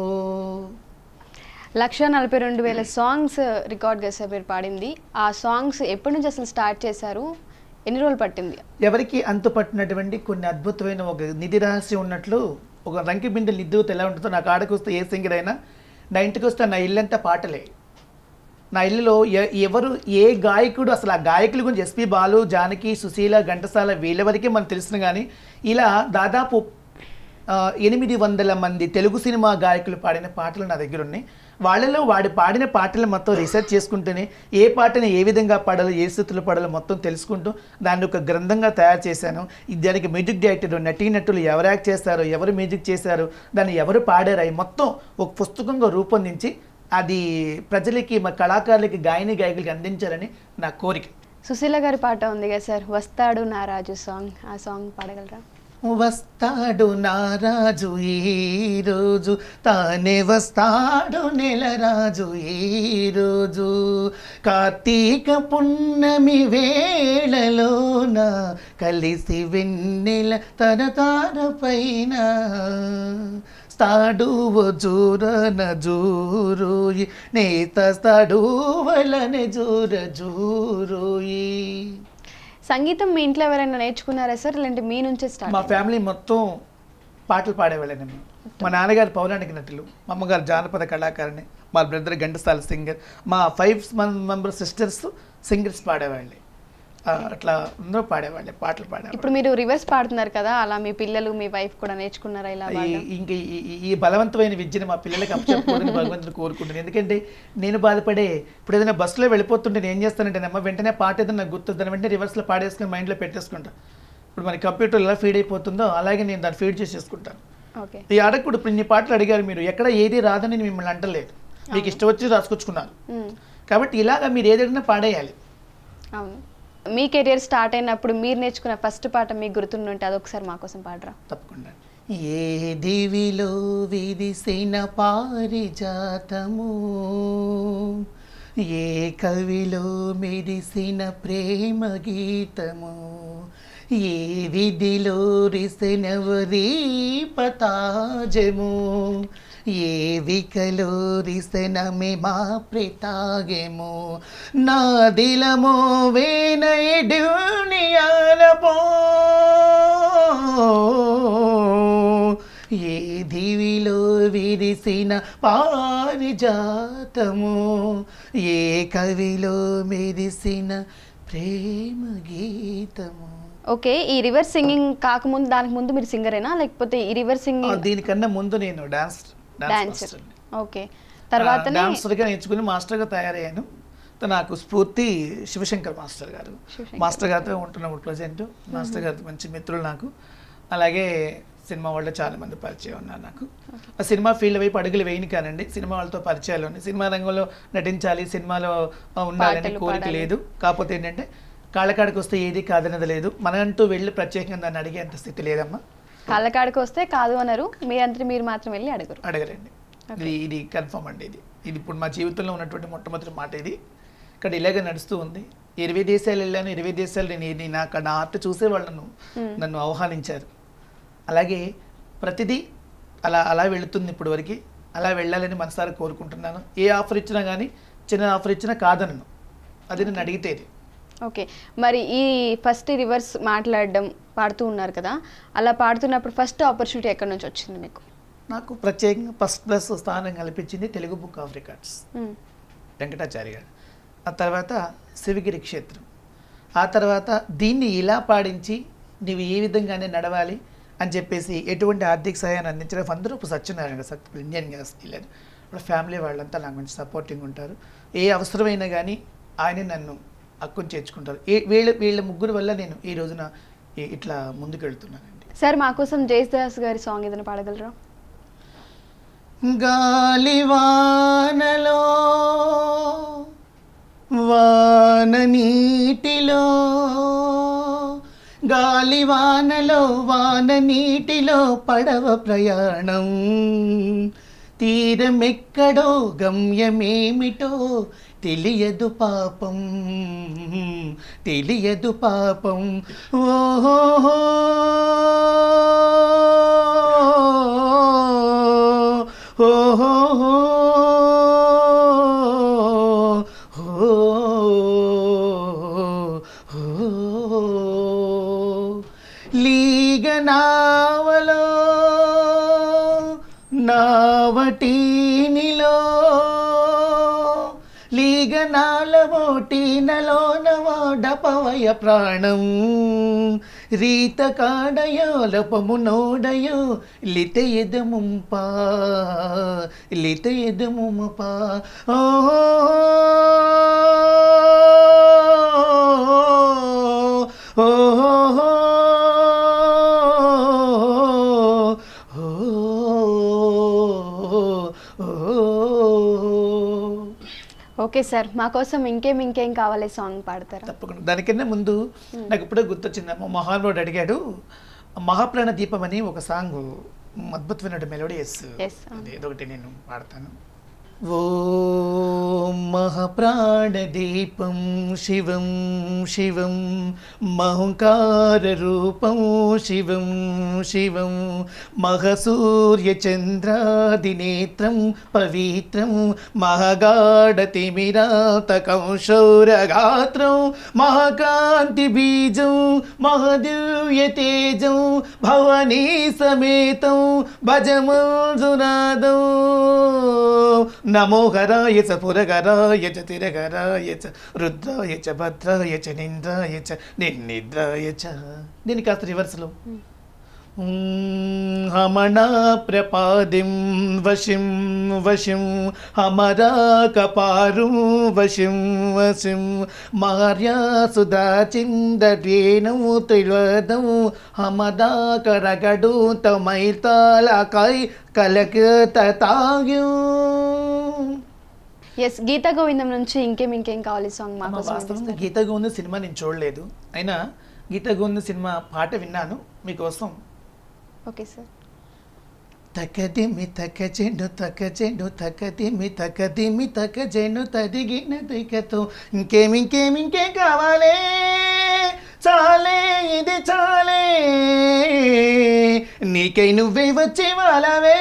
లక్ష నలభై రెండు వేల సాంగ్స్ రికార్డ్ చేసే మీరు పాడింది ఆ సాంగ్స్ ఎప్పటి నుంచి అసలు స్టార్ట్ చేశారు ఎన్ని రోజులు పట్టింది ఎవరికి అంతు పట్టినటువంటి కొన్ని అద్భుతమైన ఒక నిధి రహస్యం ఉన్నట్లు ఒక రంకి బిందె నిద్దుతో ఎలా ఉంటుందో నాకు ఆడకు వస్తే ఏ సింగర్ అయినా నా ఇంటికి వస్తే నా ఇల్లంతా పాటలే నా ఇల్లులో ఎ- ఎవరు ఏ గాయకుడు అసలు ఆ గాయకుల గురించి ఎస్పి బాలు జానకి సుశీల ఘంటసాల వీళ్ళ వరకే మనకు తెలుసును కానీ ఇలా దాదాపు ఆ, ఎనిమిది వందల మంది తెలుగు సినిమా గాయకులు పాడిన పాటలు నా దగ్గర ఉన్నాయి వాళ్ళలో వాడి పాడిన పాటలు మొత్తం రీసెర్చ్ చేసుకుంటూనే ఏ పాటని ఏ విధంగా పాడాలో ఏ స్థితిలో పాడాలో మొత్తం తెలుసుకుంటూ దాన్ని ఒక గ్రంథంగా తయారు చేశాను ఇది దానికి మ్యూజిక్ డైరెక్టర్ నటీనటులు ఎవరు యాక్ట్ చేశారో ఎవరు మ్యూజిక్ చేశారు దాన్ని ఎవరు పాడారు అవి మొత్తం ఒక పుస్తకంగా రూపొందించి అది ప్రజలకి మా కళాకారులకి గాయని గాయకులకి అందించాలని నా కోరిక సుశీల గారి పాట ఉంది కదా సార్ వస్తాడు నా రాజు సాంగ్ ఆ సాంగ్ పాడగలరా వస్తాడు నారాజు ఈరోజు తానే వస్తాడు నెలరాజు ఈరోజు కార్తీక పున్నమి వేళలోన కలిసి వెన్నెల తన తార పైన స్తాడు జూరన జూరుయి నేత స్తాడు వలనే జూర జూరుయి సంగీతం మీ ఇంట్లో ఎవరైనా నేర్చుకున్నారా సార్ లేదంటే మీ నుంచే మా స్టార్ట్ ఫ్యామిలీ మొత్తం పాటలు పాడేవాళ్ళని మేము మా నాన్నగారు పౌరాణిక నటులు మా అమ్మగారు జానపద కళాకారిణి మా బ్రదర్ ఘంటసాల సింగర్ మా ఫైవ్ మెంబర్ సిస్టర్స్ సింగర్స్ పాడేవాళ్ళే ఆ, అట్లా అందరూ పాడేవాళ్ళే పాటలు పాడేవాళ్ళు ఇప్పుడు మీరు రివర్స్ పాడుతున్నారు కదా అలా మీ పిల్లలు మీ వైఫ్ కూడా నేర్చుకున్నారా ఇలా బాగా ఈ- ఇంక ఈ- ఈ- ఈ బలవంతమైన విద్యను మా పిల్లలకి అప్పచెప్పుకోవడానికి భగవంతుని కోరుకుంటాను ఎందుకంటే నేను బాధపడే ఇప్పుడు ఏదైనా బస్సులో వెళ్ళిపోతుంటే నేను ఏం చేస్తానంటే అమ్మ వెంటనే పాట ఏదైనా నాకు గుర్తుందని వెంటనే రివర్స్లో పాడేసుకుని మైండ్లో పెట్టేసుకుంటా ఇప్పుడు మన కంప్యూటర్ ఎలా ఫీడ్ అయిపోతుందో అలాగే నేను దాన్ని ఫీడ్ చేసేసుకుంటాను ఓకే ఈ అడగకూడదు ఇప్పుడు ఇన్ని పాటలు అడిగారు మీరు ఎక్కడ ఏది రాదని నేను మిమ్మల్ని అంటలేదు మీకు ఇష్టం వచ్చి రాసుకొచ్చుకున్నారు ఉమ్, కాబట్టి ఇలాగా మీరు ఏదైనా పాడేయాలి అవును మీ కెరియర్ స్టార్ట్ అయినప్పుడు మీరు నేర్చుకున్న ఫస్ట్ పాట మీకు గుర్తుండుంటే అదొకసారి మా కోసం పాడరా తప్పకుండా ఏ దివిలో విరిసిన పారిజాతము ఏ కవిలో మెరిసిన ప్రేమ గీతము ఏ విధిలో రిసనవరీ పతాజము ఏ వికలో రిసనమే మా ప్రితాగెము నా దిలమో వేనై డ్యూనియాలపో ఏ దివిలో విరిసిన పారిజాతము ఏ కవిలో మెరిసిన ప్రేమ గీతము ఓకే ఈ రివర్స్ సింగింగ్ కాకముందు దానికి ముందు మీరు సింగరేనా లేకపోతే ఈ రివర్స్ ఆ, సింగింగ్ దీనికన్నా ముందు నేను డాన్స్ డాన్సర్ ఓకే తర్వాతనే డాన్సర్గా నేర్చుకుని మాస్టర్గా తయారయ్యాను తో నాకు స్ఫూర్తి శివశంకర్ మాస్టర్ గారు శివశంకర్. మాస్టర్ గారితో ఉంటున్నాము ప్రజెంట్ మాస్టర్ గారితో మంచి మిత్రులు నాకు అలాగే సినిమా వాళ్ళు చాలా మంది పరిచయం ఉన్నారు నాకు ఆ సినిమా ఫీల్డ్ వైపు అడుగులు వేయని కానండి సినిమా వాళ్ళతో పరిచయాలు ఉన్నాయి సినిమా రంగంలో నటించాలి సినిమాలో ఆ, ఉండాలని పాటలు కోరిక పాడాలి. లేదు కాకపోతే ఏంటంటే కాళ్ళకాడికి వస్తే ఏది కాదన్నది లేదు మనంటూ వెళ్ళి ప్రత్యేకంగా దాన్ని అడిగేంత స్థితి లేదమ్మా కళ్ళకాడికి వస్తే కాదు అనరు మీరంతా మీరు మాత్రం వెళ్ళి అడగరు అడగరండి ఇది ఇది కన్ఫర్మ్ అండి ఇది ఇది ఇప్పుడు మా జీవితంలో ఉన్నటువంటి మొట్టమొదటి మాట ఇది ఇక్కడ ఇలాగే నడుస్తూ ఉంది ఇరవై దేశాలు వెళ్ళాను ఇరవై దేశాలు నేను ఇది నాకు నా ఆర్ట్ చూసే వాళ్ళను Hmm. నన్ను ఆహ్వానించారు అలాగే ప్రతిదీ అలా అలా వెళుతుంది ఇప్పుడు వరకు అలా వెళ్ళాలని మనసారా కోరుకుంటున్నాను ఏ ఆఫర్ ఇచ్చినా కానీ చిన్న ఆఫర్ ఇచ్చినా కాదనను అది నేను అడిగితేది ఓకే మరి ఈ ఫస్ట్ రివర్స్ మాట్లాడడం పాడుతూ ఉన్నారు కదా అలా పాడుతున్నప్పుడు ఫస్ట్ ఆపర్చునిటీ ఎక్కడి నుంచి వచ్చింది మీకు నాకు ప్రత్యేకంగా ఫస్ట్ ప్లస్ స్థానం కల్పించింది తెలుగు బుక్ ఆఫ్ రికార్డ్స్ మ్మ్. వెంకటాచారి గారు ఆ తర్వాత శివగిరి క్షేత్రం ఆ తర్వాత దీన్ని ఇలా పాడించి నీవు ఏ విధంగానే నడవాలి అని చెప్పేసి ఎటువంటి ఆర్థిక సహాయాన్ని అందించడం అందరూ ఇప్పుడు సత్యనారాయణ సత్ ఇండియన్ గ్యాస్ డీలర్ వాళ్ళ ఫ్యామిలీ వాళ్ళంతా నాకు మంచి సపోర్టింగ్ ఉంటారు ఏ అవసరమైనా కానీ ఆయన నన్ను హక్కును చేర్చుకుంటారు ఏ వీళ్ళ వీళ్ళ ముగ్గురు వల్ల నేను ఈ రోజున ఈ- ఇట్లా ముందుకు వెళ్తున్నానండి సార్ మా కోసం జయదాస్ గారి సాంగ్ ఏదైనా పాడగలరా గాలివానలో వాన నీటిలో గాలివానలో వాన నీటిలో పడవ ప్రయాణం తీరమెక్కడో గమ్యమేమిటో తెలియదు పాపం తెలియదు పాపం ఓహో ఓహో లీగనావలో నావటీనిలో లీగనాల ఓటీనలో నవాడపవయ ప్రాణం రీత కాడయో లపము నోడయో లిత ఎదముంపా లిత ఎదముమపా ఓ ఓకే సార్ మా కోసం ఇంకేం ఇంకేం కావాలి సాంగ్ పాడతారా తప్పకుండా దానికన్నా ముందు నాకు ఇప్పుడే గుర్తొచ్చింది మా మహానుభావుడు అడిగాడు మహాప్రాణ దీపం అని ఒక సాంగ్ అద్భుతమైన మెలోడియస్ Yes, అవును. అది ఏదో ఒకటి నేను పాడతాను ఓ మహాప్రాణదీపం శివం శివం మహంకార రూపం శివం శివం మహసూర్యచంద్రాదినేత్రం పవిత్రం మహగాఢతిమిరాతకం శౌరగాత్రం మహాకాంతి బీజం మహదివ్య తేజం భవనీ సమేతం భజమంజునాదం నమో హరాయ చ పురగరాయ చ తిరగరాయ చ రుద్రాయ చ భద్రాయ చ నింద్రాయ చ నిర్నిద్రాయ చ దీని కాస్త రివర్స్లో హమణా ప్రపాదిం వశిం వశిం హమరా కపారు వశిం వశిం మార్యా సుధా చిందేనం త్రివదం హమదా కరగడు తమైతాల కై కలక తాగ్యం ఎస్ గీతా గోవిందం నుంచి ఇంకేం ఇంకేం కావాలి సాంగ్ మా అమ్మ, కోసం వాస్తవంగా అందిస్తారు. గీత గోవింద సినిమా నేను చూడలేదు అయినా గీత గోవింద సినిమా పాట విన్నాను మీకోసం ఓకే సార్ తకదిమి తకజెను తకజెను తకదిమి తకదిమి తకజెను తదిగిన దిగతో ఇంకేం ఇంకేం ఇంకేం కావాలే చాలే ఇది చాలే నీకై నువ్వే వచ్చి వాళ్ళవే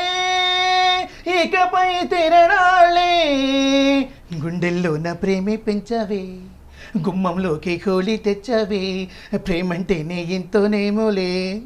ఇకపై తిరణాలే గుండెల్లో నా ప్రేమే పెంచవే గుమ్మంలోకి హోలీ తెచ్చావే ప్రేమంటేనే ఎంతోనేమోలే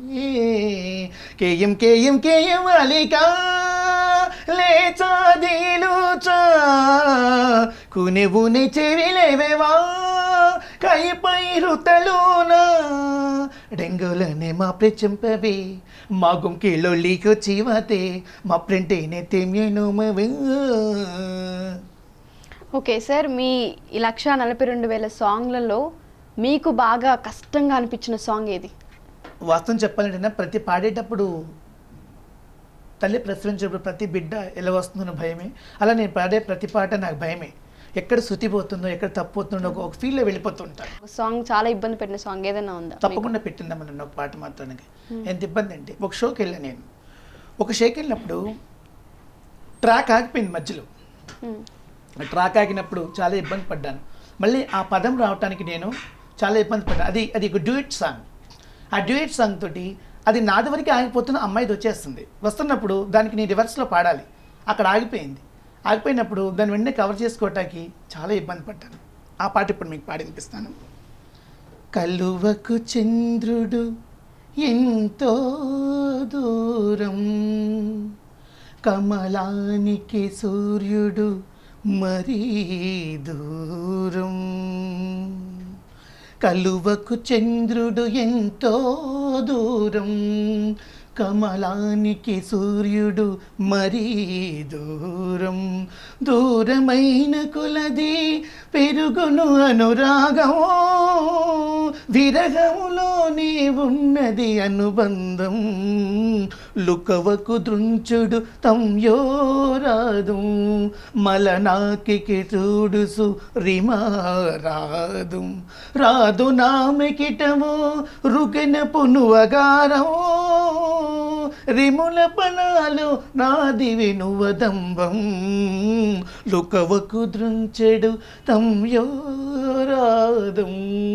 కేయం కేయం కేయం అలికా లేచా దీలుచా కునెవుని చెవిలేవేవా కైపై రుతలోనా డెంగులనే మా ప్రెచంపవే మా గుంకిలో లీకొచ్చివతే మా ప్రింటేనే తెమ్యనుమవే ఓకే సార్ మీ ఈ లక్ష నలభై రెండు వేల సాంగ్లలో మీకు బాగా కష్టంగా అనిపించిన సాంగ్ ఏది వాస్తవం చెప్పాలంటే ప్రతి పాడేటప్పుడు తల్లి ప్రసవించినప్పుడు ప్రతి బిడ్డ ఎలా వస్తుందో భయమే అలా నేను పాడే ప్రతి పాట నాకు భయమే ఎక్కడ శృతి పోతుందో ఎక్కడ తప్పు పోతుందో ఒక ఫీల్లో వెళ్ళిపోతుంటాను సాంగ్ చాలా ఇబ్బంది పెట్టిన సాంగ్ ఏదైనా ఉందా మీకు? తప్పకుండా పెట్టిందమ్మ నన్ను ఒక పాట మాత్రానికి ఎంత ఇబ్బంది అంటే ఒక షోకి వెళ్ళాను నేను ఒక షోకి వెళ్ళినప్పుడు ట్రాక్ ఆగిపోయింది మధ్యలో మ్మ్. ఆ ట్రాక్ ఆగినప్పుడు చాలా ఇబ్బంది పడ్డాను మళ్ళీ ఆ పదం రావటానికి నేను చాలా ఇబ్బంది పడ్డాను అది అది ఒక డ్యూయట్ సాంగ్ ఆ డ్యూయట్ సాంగ్ తోటి అది నాది వరకు ఆగిపోతున్న అమ్మాయిది వచ్చేస్తుంది వస్తున్నప్పుడు దానికి నేను రివర్స్లో పాడాలి అక్కడ ఆగిపోయింది ఆగిపోయినప్పుడు దాన్ని వెంటనే కవర్ చేసుకోవటానికి చాలా ఇబ్బంది పడ్డాను ఆ పాట ఇప్పుడు మీకు పాడి వినిపిస్తాను కలువకు చంద్రుడు ఎంతో దూరం కమలానికి సూర్యుడు మరీ దూరం కలువకు చంద్రుడు ఎంతో దూరం కమలానికి సూర్యుడు మరీ దూరం దూరమైన కొలది పెరుగును అనురాగం విరగములోనే ఉన్నది అనుబంధం లుకవకు దృంచుడు తంయోరాదు మలనాకి చూడుసు రిమారాదు రాదు నామెకిటము రుకెన పునువగారం రిముల పనాలు నాది వినువదంబం లుకవకు దృంచెడు తంయోరాదం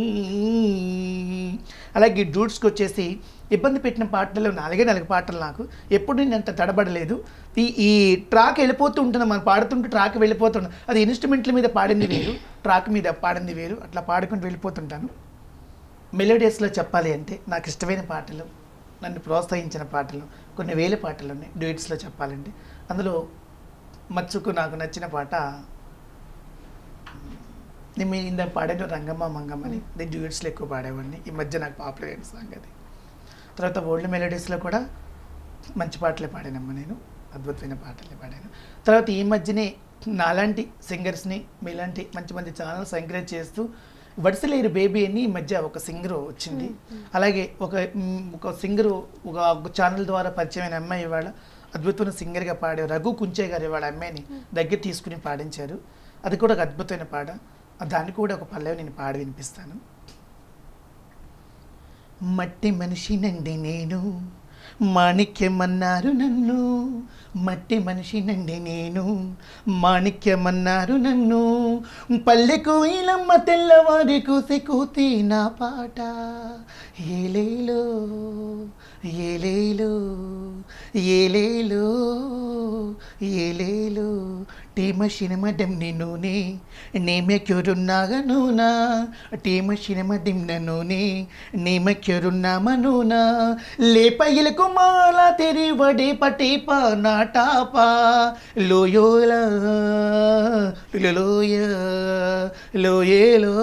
అలాగే డూడ్స్కి వచ్చేసి ఇబ్బంది పెట్టిన పాటలలో నాలుగే నాలుగు పాటలు నాకు ఎప్పుడు నేను అంత తడబడలేదు ఈ ఈ ట్రాక్ వెళ్ళిపోతూ ఉంటుంది మనం పాడుతుంటే ట్రాక్ వెళ్ళిపోతుంటాం అది ఇన్స్ట్రుమెంట్ల మీద పాడింది వేరు ట్రాక్ మీద పాడింది వేరు అట్లా పాడుకుంటూ వెళ్ళిపోతుంటాను మెలోడియస్లో చెప్పాలి అంటే నాకు ఇష్టమైన పాటలు నన్ను ప్రోత్సహించిన పాటలు కొన్ని వేల పాటలు ఉన్నాయి డ్యూయిట్స్లో చెప్పాలంటే అందులో మచ్చుకు నాకు నచ్చిన పాట నేను మీ ఇందాక పాడాను రంగమ్మ మంగమ్మ అని నేను డ్యూయిట్స్లో ఎక్కువ పాడేవాడిని ఈ మధ్య నాకు పాపులర్ అయిన సాంగ్ అది తర్వాత ఓల్డ్ మెలోడీస్లో కూడా మంచి పాటలే పాడానమ్మా నేను అద్భుతమైన పాటలే పాడాను తర్వాత ఈ మధ్యనే నాలాంటి సింగర్స్ని మీలాంటి మంచి మంచి ఛానల్స్ ఎంకరేజ్ చేస్తూ వడిసలేరు బేబీ అని ఈ మధ్య ఒక సింగర్ వచ్చింది అలాగే ఒక మ్, ఒక సింగరు ఒక ఛానల్ ద్వారా పరిచయమైన అమ్మాయి ఇవాళ అద్భుతమైన సింగర్గా పాడే రఘు కుంచే గారు ఇవాళ అమ్మాయిని దగ్గర తీసుకుని పాడించారు అది కూడా ఒక అద్భుతమైన పాట దాన్ని కూడా ఒక పల్లవి నేను పాడి వినిపిస్తాను మట్టి మనిషినండి నేను మాణిక్యమన్నారు నన్ను మట్టి మనిషినండి నేను మాణిక్యమన్నారు నన్ను పల్లెకు ఇలమ్మ తెల్లవారి కూసి కూతి నా పాట ఏలేలో ఏలేలో ఏలేలో ఏలేలో ಟೀಮ ಶಿನಮ ಡೆಮ್ನಿ ನೂನೆ ನೇಮ ಕ್ಯೂರುನ್ನಾಗ ನೂನ ಟೀಮ ಶಿನಮ ಡಿಮ್ನ ನೂನೆ ನೇಮ ಕ್ಯೂರುನ್ನಾಮ ನೂನ లేప ఇలకు మాల తెరి వడే పటేప నాటాప లోయోల లోయ లోయేలో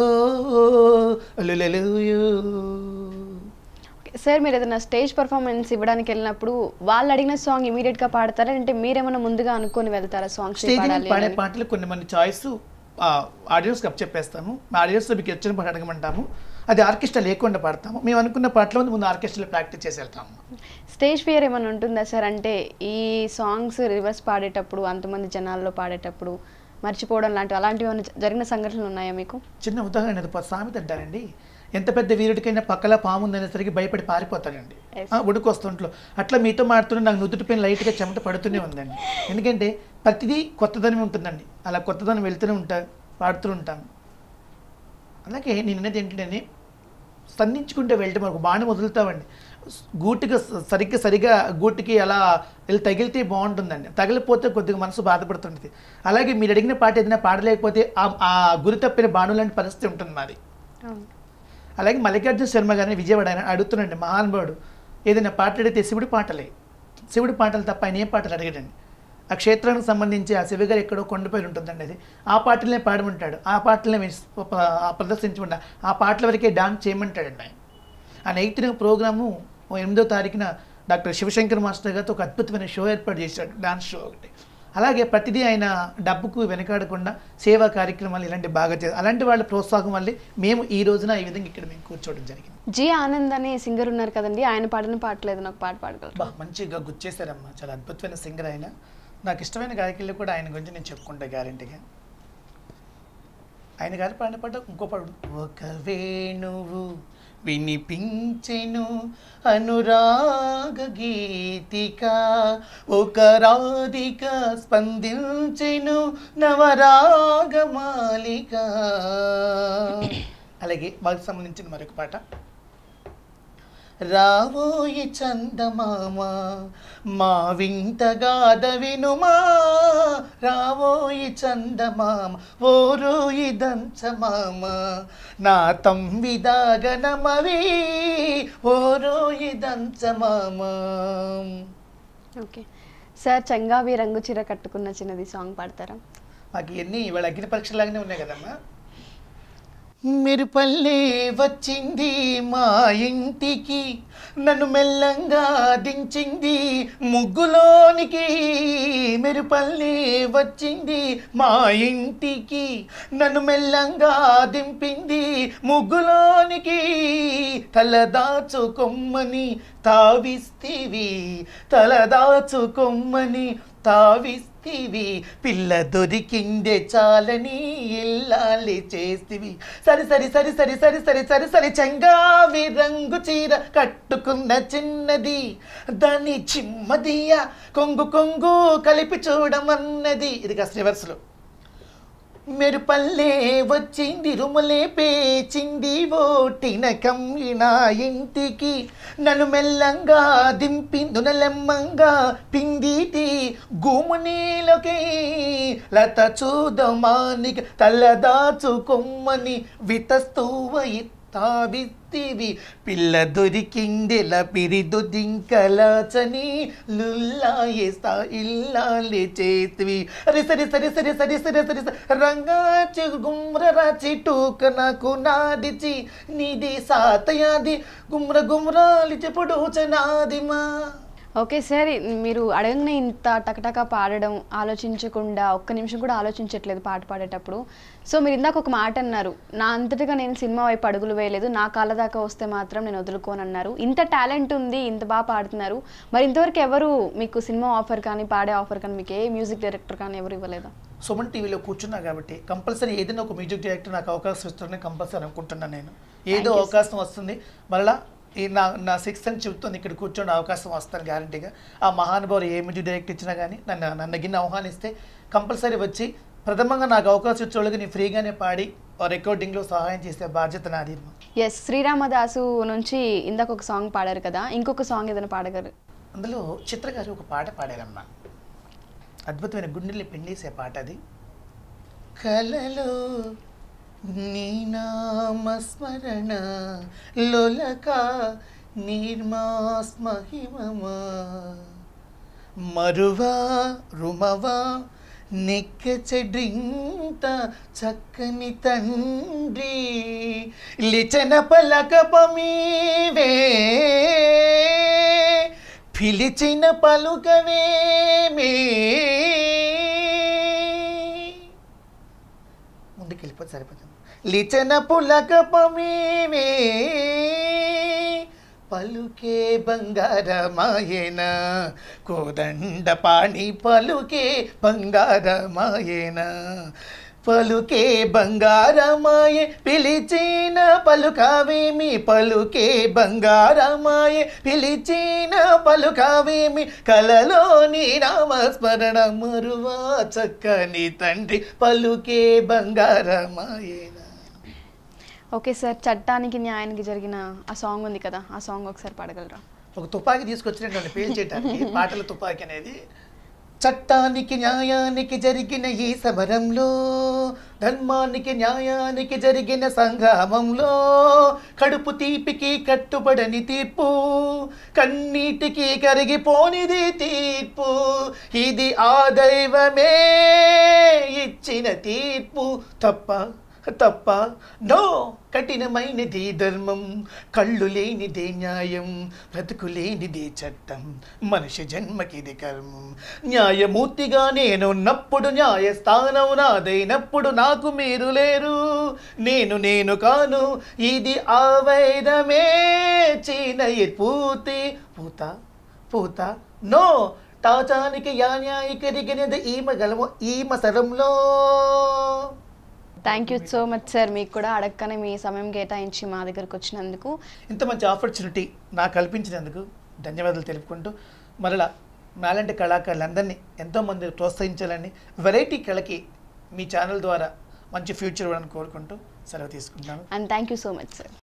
లోయో ఓకే, సార్ మీరు ఏదైనా స్టేజ్ పర్ఫార్మెన్స్ ఇవ్వడానికి వెళ్ళినప్పుడు వాళ్ళు అడిగిన సాంగ్ ఇమీడియట్ గా పాడతారా అంటే మీరేమైనా ముందుగా అనుకొని వెళ్తారా సాంగ్స్ స్టేజ్ మీద పాడాలి పాడే అని? పాటలు కొన్ని మంది చాయిస్ ఆడియోస్కి అప్ చెప్పేస్తాము మా ఆడియోస్లో మీకు వచ్చిన పాట అడగమంటాము అది ఆర్కెస్ట్రా లేకుండా పాడతాము మేము అనుకున్న పాటలో ముందు ఆర్కెస్ట్రాలో ప్రాక్టీస్ చేసి వెళ్తాము స్టేజ్ ఫియర్ ఏమైనా ఉంటుందా సార్ అంటే ఈ సాంగ్స్ రివర్స్ పాడేటప్పుడు అంతమంది జనాల్లో పాడేటప్పుడు మర్చిపోవడం లాంటివి అలాంటివి ఏమైనా జరిగిన సంఘటనలు ఉన్నాయా మీకు చిన్న ఉదాహరణ ఏదో సామెత అంటారండి ఎంత పెద్ద వీరుడికైనా పక్కల పాము ఉందనేసరికి భయపడి పారిపోతాడండి Yes. ఆ, ఉడుకొస్తుంట్లో అట్లా మీతో మాడుతుంటే నాకు నుదుటి పైన లైట్గా చెమట పడుతూనే ఉందండి ఎందుకంటే ప్రతిదీ కొత్తదనం ఉంటుందండి అలా కొత్తదనం వెళ్తూనే ఉంటా పాడుతూ ఉంటాను అలాగే నేను అనేది ఏంటంటే సంధించుకుంటే వెళ్తే మనకు బాణం వదులుతామండి గూటికి స- సరిగ్గా సరిగా గూటికి అలా వెళ్ళి తగిలితే బాగుంటుందండి తగిలిపోతే కొద్దిగా మనసు బాధపడుతుంటుంది అలాగే మీరు అడిగిన పాట ఏదైనా పాడలేకపోతే ఆ- ఆ గురి తప్పిన బాణు లాంటి పరిస్థితి ఉంటుంది మాది అవును అలాగే మల్లికార్జున శర్మ గారిని విజయవాడ ఆయన అడుగుతున్నాండి మహానుభావుడు ఏదైనా పాట అడిగితే శివుడి పాటలే శివుడి పాటలు తప్ప ఆయన ఏ పాటలు అడగడండి ఆ క్షేత్రానికి సంబంధించి ఆ శివగారు ఎక్కడో కొండపై ఉంటుందండి అది ఆ పాటలనే పాడమంటాడు ఆ పాటలనే విస్- ప- ఆ ప్రదర్శించమంటా ఆ పాటల వరకే డాన్స్ చేయమంటాడండి ఆయన ఆ నైతిక ప్రోగ్రాము ఓ ఎనిమిదో తారీఖున డాక్టర్ శివశంకర్ మాస్టర్ గారితో ఒక అద్భుతమైన షో ఏర్పాటు చేశాడు డాన్స్ షో ఒకటి అలాగే ప్రతిదీ ఆయన డబ్బుకు వెనకాడకుండా సేవా కార్యక్రమాలు ఇలాంటి బాగా చేస్తారు అలాంటి వాళ్ళ ప్రోత్సాహం వల్లే మేము ఈ రోజున ఈ విధంగా ఇక్కడ మేము కూర్చోవడం జరిగింది జి ఆనంద్ అనే సింగర్ ఉన్నారు కదండి ఆయన పాడిన పాటలేదు నాకు పాట పాడగలరు బా మంచిగా గుర్చేశారమ్మా చాలా అద్భుతమైన సింగర్ ఆయన నాకు ఇష్టమైన గాయకులు కూడా ఆయన గురించి నేను చెప్పుకుంటా గ్యారంటీగా ఆయన గారి పాడిన పాట ఇంకో పాట ఉంది. ఒక వేణువు వినిపించెను అనురాగ గీతిక ఒక రాధిక స్పందించెను నవరాగమాలిక అలాగే వారికి సంబంధించిన మరొక పాట రావోయి చందమామ మా వింతగాద వినుమా రావోయి చందమామ ఓరోయి దంచమామ నా తంవిదాగనమవి ఓరోయి దంచమామ ఓకే సార్ చంగావి రంగు చీర కట్టుకున్న చిన్నది సాంగ్ పాడతారా మాకు ఇవన్నీ ఇవాళ అగ్ని పరీక్షలాగానే ఉన్నాయి కదమ్మా మెరుపల్లే వచ్చింది మా ఇంటికి నన్ను మెల్లంగా దించింది ముగ్గులోనికి మెరుపల్లే వచ్చింది మా ఇంటికి నన్ను మెల్లంగా దింపింది ముగ్గులోనికి తలదాచుకొమ్మని తావిస్తివి తలదాచుకొమ్మని తావిస్తివి పిల్ల దొరికిందే చాలని ఇల్లాలి చేస్తివి సరి సరి సరి సరి సరి సరి సరి సరి చంగావి రంగు చీర కట్టుకున్న చిన్నది దాన్ని చిమ్మదియ కొంగు కొంగు కలిపి చూడమన్నది ఇది కాస్త రివర్స్లో మెరుపల్లే వచ్చింది రుమలే పేచింది ఓటినకం నా ఇంటికి నన్ను మెల్లంగా దింపిందు నలెమ్మంగా పిండితి గుమునీలోకి లత చూదమానికి తలదాచు కొమ్మని వితస్తువ తావిత్తివి పిల్ల దొరికిందెల పిరిదు దింకలాచని లుల్లాయేస్తా ఇల్లాలి చేతివి అరే సరే సరే సరే సరే సరే సరే సరే రంగాచి గుమ్ర రాచి టూక నాకు నాదిచి నీది సాతయాది గుమ్ర గుమ్రాలి చెప్పుడు చనాదిమా ఓకే సార్ మీరు అడగనే ఇంత టకటక పాడడం ఆలోచించకుండా ఒక్క నిమిషం కూడా ఆలోచించట్లేదు పాట పాడేటప్పుడు సో మీరు ఇందాక ఒక మాట అన్నారు నా అంతటిగా నేను సినిమా వైపు అడుగులు వేయలేదు నా కాళ్ళ దాకా వస్తే మాత్రం నేను వదులుకోనన్నారు ఇంత టాలెంట్ ఉంది ఇంత బాగా పాడుతున్నారు మరి ఇంతవరకు ఎవరు మీకు సినిమా ఆఫర్ కానీ పాడే ఆఫర్ కానీ మీకు ఏ మ్యూజిక్ డైరెక్టర్ కానీ ఎవరు ఇవ్వలేదా సుమన్ టీవీలో కూర్చున్నా కాబట్టి కంపల్సరీ ఏదైనా ఒక మ్యూజిక్ డైరెక్టర్ నాకు అవకాశం ఇస్తుందని కంపల్సరీ అనుకుంటున్నాను నేను ఏదో you, అవకాశం వస్తుంది మళ్ళా ఈ నా నా సిక్స్ అని చెప్తుంది ఇక్కడ కూర్చొని అవకాశం వస్తాను గ్యారంటీగా ఆ మహానుభావులు ఏ మ్యూజిక్ డైరెక్టర్ ఇచ్చినా కానీ నన్ను నన్ను గిన్నె ఆహ్వానిస్తే కంపల్సరీ వచ్చి ప్రథమంగా నాకు అవకాశం ఇచ్చే వాళ్ళకి నేను ఫ్రీగానే పాడి రికార్డింగ్లో సహాయం చేసే బాధ్యత నాది ఎస్ శ్రీరామదాసు నుంచి ఇందాక ఒక సాంగ్ పాడారు కదా ఇంకొక సాంగ్ ఏదైనా పాడగలరు అందులో చిత్ర గారు ఒక పాట పాడారమ్మా అద్భుతమైన గుండెల్ని పిండేసే పాట అది కలలో నీ నామస్మరణ లొలక నిర్మాస్మహిమమా మరువా రుమవా నెక్క చెడ్రింత చక్కని తండ్రి లిచన పలకపమీవే పిలిచిన పలుకవేమే ముందుకు వెళ్ళిపోతే సరిపోతుంది లిచన పులకపమీవే పలుకే బంగారమాయన కోదండ పాణి పలుకే బంగారమాయన పలుకే బంగారమాయే పిలిచిన పలుకావేమి పలుకే బంగారమాయే పిలిచిన పలుకావేమి కలలోని నామస్మరణ మరువా చక్కని తండ్రి పలుకే బంగారమాయేనా ఓకే సార్ చట్టానికి న్యాయానికి జరిగిన ఆ సాంగ్ ఉంది కదా ఆ సాంగ్ ఒకసారి పాడగలరా ఒక తుపాకీ తీసుకొచ్చినటువంటి పేల్చేయటానికి పాటల తుపాకీ అనేది చట్టానికి న్యాయానికి జరిగిన ఈ సమరంలో ధర్మానికి న్యాయానికి జరిగిన సంగ్రామంలో కడుపు తీపికి కట్టుబడని తీర్పు కన్నీటికి కరిగిపోనిది తీర్పు ఇది ఆ దైవమే ఇచ్చిన తీర్పు తప్ప తప్ప నో కఠినమైనది ధర్మం కళ్ళు లేనిదే న్యాయం బ్రతుకు లేనిదే చట్టం మనిషి జన్మకిది కర్మం న్యాయమూర్తిగా నేనున్నప్పుడు న్యాయస్థానం నాదైనప్పుడు నాకు మీరు లేరు నేను నేను కాను ఇది ఆవైదమే చీనయ్య పూతి పూత పూత నో టాచానికి యా న్యాయకరిగినది ఈమ గలము ఈమ సరంలో thank you so much sir మీకు కూడా అడగకనే మీ సమయం కేటాయించి మా దగ్గరకు వచ్చినందుకు ఇంత మంచి ఆపర్చునిటీ నాకు కల్పించినందుకు ధన్యవాదాలు తెలుపుకుంటూ మరలా నాలాంటి కళాకారులందరినీ ఎంతోమంది ప్రోత్సహించాలని వెరైటీ కళకి మీ ఛానల్ ద్వారా మంచి ఫ్యూచర్ ఇవ్వాలని కోరుకుంటూ సెలవు తీసుకుంటున్నాను and thank you so much sir